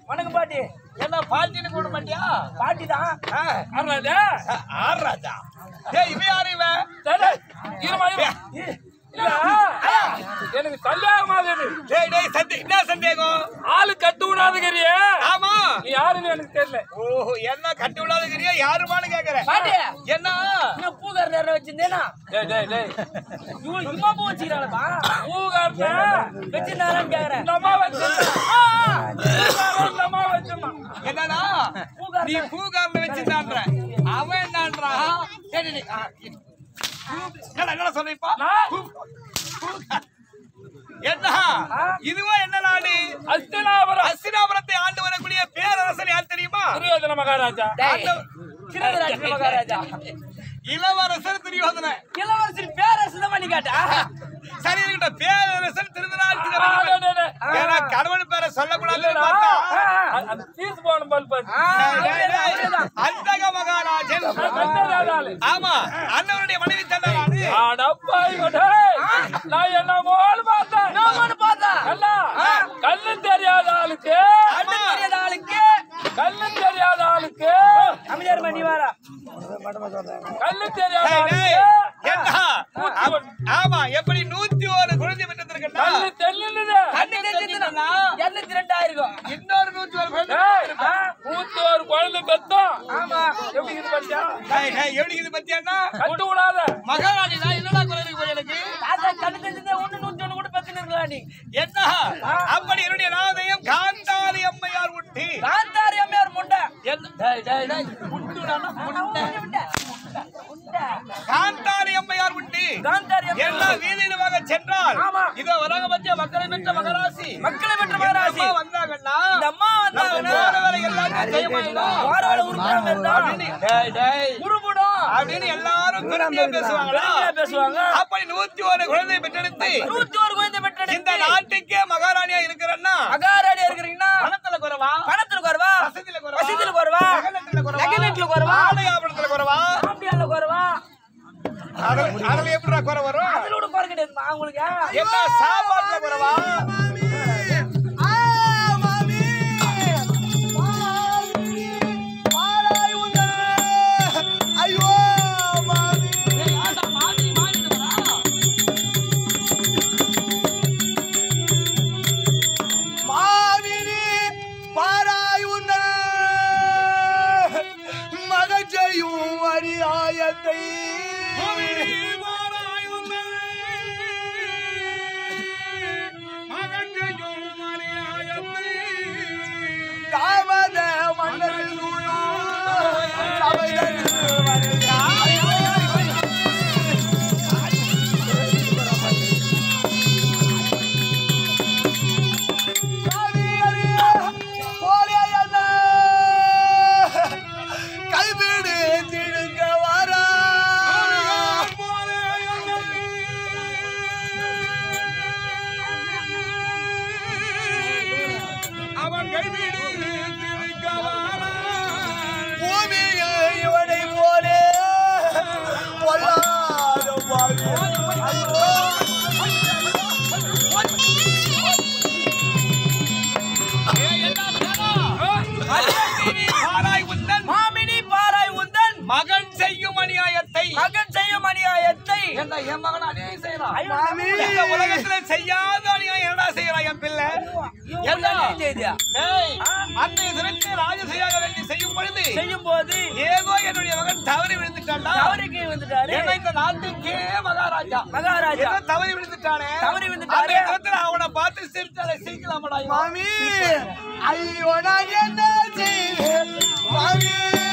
வணக்கம் பாட்டி என்ன பாட்டின்னு கூட மாட்டியா பாட்டி தான் ஆ, ஆடுறாதா? ஆர் ராஜா ஏய் இவன் யாரு இவன் டேய், டேய், இருமா, இருமா. இல்ல, எனக்கு சந்தேகமா இருக்குது. டேய் டேய் சந்தே என்ன சந்தேகம் ஆளு கட்டு விடாதுங்கிறியே ஆமா நீ யாருன்னு எனக்கு தெரியல ஓஹோ என்ன கட்டி விடாதுங்கிறியா யாருமான்னு கேக்குறேன் பாட்டி என்ன என்ன பூக்கார நேரம் வச்சிருந்தேனா டேய் டேய் டேய் இவன் சும்மா பூ வச்சுக்கிறாளப்பா பூகாரத்தை வச்சிருந்தாரான்னு கேக்குறேன் இந்த அம்மா வச்சிருந்தா. பூகாரம் இந்த அம்மா வச்சிருந்தா. என்னடா பூக்கார நீ பூகாரனை வச்சிருந்தான்ற அவன் என்னன்றான் டேய், டேய், டேய், ஆ, இரு. பூ- என்னடா என்ன சொல்றீப்பா நான் என்ன இதுவா என்ன நாடு அஸ்தினாபுரம் அஸ்தினாபுரத்தை ஆண்டு வரக்கூடிய பேரரசன் யார் தெரியுமா துரியோதன மகாராஜா டேய் திருதராஜ மகாராஜா இளவரசர் துரியோதன இளவரசர் பேரரசு தான் பண்ணி காட்டா சரி இருக்கட்டும் பேரரசன் திருதராஜ் ஆ, டேய், டேய், டேய். ஏன்னா கணவன் பேரை சொல்லக்கூடாதுன்னு இல்லடா. பார்த்தா அ- அந்த தீர்த்து போன பல்பு அது. டேய், டேய், டேய். அந்தக மகாராஜன் நான் கண்டது ஆளு. ஆமா அண்ணனுடைய மனைவி தந்தாரு அடப்பாவி டேய். நான் என்னமோன்னு பார்த்தேன். நாமனு பார்த்தா அல்ல, கண்ணு தெரியாத ஆளுக்கு அண்ணன் தெரியாத ஆளுக்கு கண்ணு தெரியாத ஆளுக்கு அமைச்சர் மணி வாரா கண்ணு தெரியாத டேய், டேய், ஆளுக்கு என்ன? அப்- ஆமா எப்படி நூத்தி ஒரு குழந்தை பெற்றிருக்கா கண்ணு தெரியலது கண்ணு தெரிஞ்சதுன்னா எண்ணூத்தி ரெண்டாயிருக்கும் இன்னொரு நூத்தி ஒரு குழந்தை டேய், நூத்தி ஒரு குழந்தை பெத்தோம் ஆமா எப்படி இது பத்தியா டேய், டேய், எப்படி இது பத்தியானா கட்டு விடாத மகாராணி தான் என்னடா குழந்தை போய் எனக்கு தாத்தா கண்ணு தெரிஞ்சதே ஒண்ணு நூத்தி ஒண்ணு கூட பத்து இருக்கலாம் நீ என்ன அப்படி என்னுடைய நாதயம் காந்தாரி அம்மையார் உண்டு காந்தாரி அம்மையார் முண்டை என்ன- டேய், டேய், டேய், உண்டுடானா? முண்டை முண்டை முண்டை காந்தாரி அம்மையார் உண்டு காந்தாரி எல்லா அம்மையார் வீதியிலுமாக சென்றால் ஆமா. இதோ வராங்க பத்தியா மக்களை பெற்ற மகராசி மக்களை பெற்ற மகராசி அம்மா வந்தாங்கன்னா இந்த அம்மா நம்ம வந்தாங்கன்னா போற வேலை எல்லாருக்கும் ஜெயமாயிடும். வாரவாட உருப்படாம இருந்தா அப்படின்னு டேய், டேய், உருப்படும் அப்படின்னு எல்லாரும் பெருமையா பேசுவாங்களா பெருமையா பேசுவாங்க அப்படி நூத்தி ஒரு குழந்தை பெற்றெடுத்து நூத்தி ஒரு குழந்தை இந்த பெற்றெடுத்து நாட்டுக்கே மகாராணியா இருக்கிறன்னா அகாராடியா இருக்கிறீங்கன்னா பணத்துல குறவா பணத்துல குறவா வசதியில குறவா வசதியில குறவா நகனத்துல குறவா நகனத்துல குறவா ஆடை ஆபரணத்துல குறவா ஆம்பியால குறவா அதுல அதுல எப்படிடா குறை வரும் அதுல கூட குறை கிடையாதுமா உங்களுக்கு என்ன சாப்பாட்டுல குறவா மகஜையும் அரியாயத்தை காவத மன்னர்கள் சபையில் கைவிடு திடுங்க வரா அவன் கைவிடு பூமியில் இவனை போலே பொல்லாத வாழ்வு. மாமினி பாராய் உந்தன் மகன் செய்யும் அநியாயத்தை மகன் செய்யும் அநியாயத்தை என்ன என் மகன் அநியாயம் செய்யறான் ஐயோ, இந்த உலகத்துல செய்யாத அநியாயம் என்னடா செய்யறான் என் பிள்ளை இவன் உள்ள அநியாயம் செய்தியா? ஏய், அன்றைய தினத்தில் ராஜசையாக வேண்டி செய்யும் பொழுது செய்யும் போது ஏதோ என்னுடைய மகன் தவறி விழுந்துட்டான்டா தவறுக்கு வந்துட்டாரு ஏன்னா இந்த நாட்டுக்கே மகாராஜா மகாராஜா ஏதோ தவறி விழுந்துட்டானே தவறி விழுந்துட்டாரு. அன்றைய தினத்துல அவனை பார்த்து சிரிச்சாலே சிரிக்கலாமடா இவன். மாமி ஐயோ நான் என்ன செய்வேன் மாமி